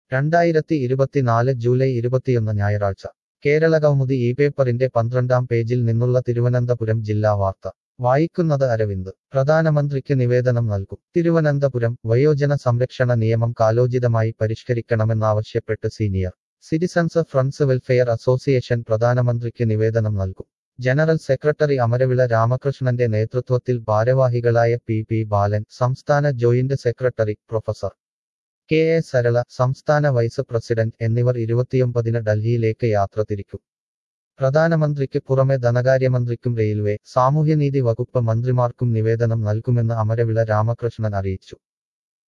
രണ്ടായിരത്തി ഇരുപത്തിനാല് ജൂലൈ ഇരുപത്തിയൊന്ന് ഞായറാഴ്ച കേരള കൗമുദി ഈ പേപ്പറിന്റെ പന്ത്രണ്ടാം പേജിൽ നിന്നുള്ള തിരുവനന്തപുരം ജില്ലാ വാർത്ത വായിക്കുന്നത് അരവിന്ദ് പ്രധാനമന്ത്രിക്ക് നിവേദനം നൽകും തിരുവനന്തപുരം വയോജന സംരക്ഷണ നിയമം കാലോചിതമായി പരിഷ്കരിക്കണമെന്നാവശ്യപ്പെട്ട് senior citizens friends welfare association പ്രധാനമന്ത്രിക്ക് നിവേദനം നൽകും ജനറൽ സെക്രട്ടറി അമരവിള രാമകൃഷ്ണന്റെ നേതൃത്വത്തിൽ ഭാരവാഹികളായ പി പി ബാലൻ സംസ്ഥാന joint secretary professor K A Sarala സംസ്ഥാന വൈസ് പ്രസിഡന്റ് എന്നിവർ ഇരുപത്തിയൊമ്പതിന് ഡൽഹിയിലേക്ക് യാത്ര തിരിക്കും പ്രധാനമന്ത്രിക്ക് പുറമെ ധനകാര്യമന്ത്രിക്കും റെയിൽവേ സാമൂഹ്യനീതി വകുപ്പ് മന്ത്രിമാർക്കും നിവേദനം നൽകുമെന്ന് അമരവിള രാമകൃഷ്ണൻ അറിയിച്ചു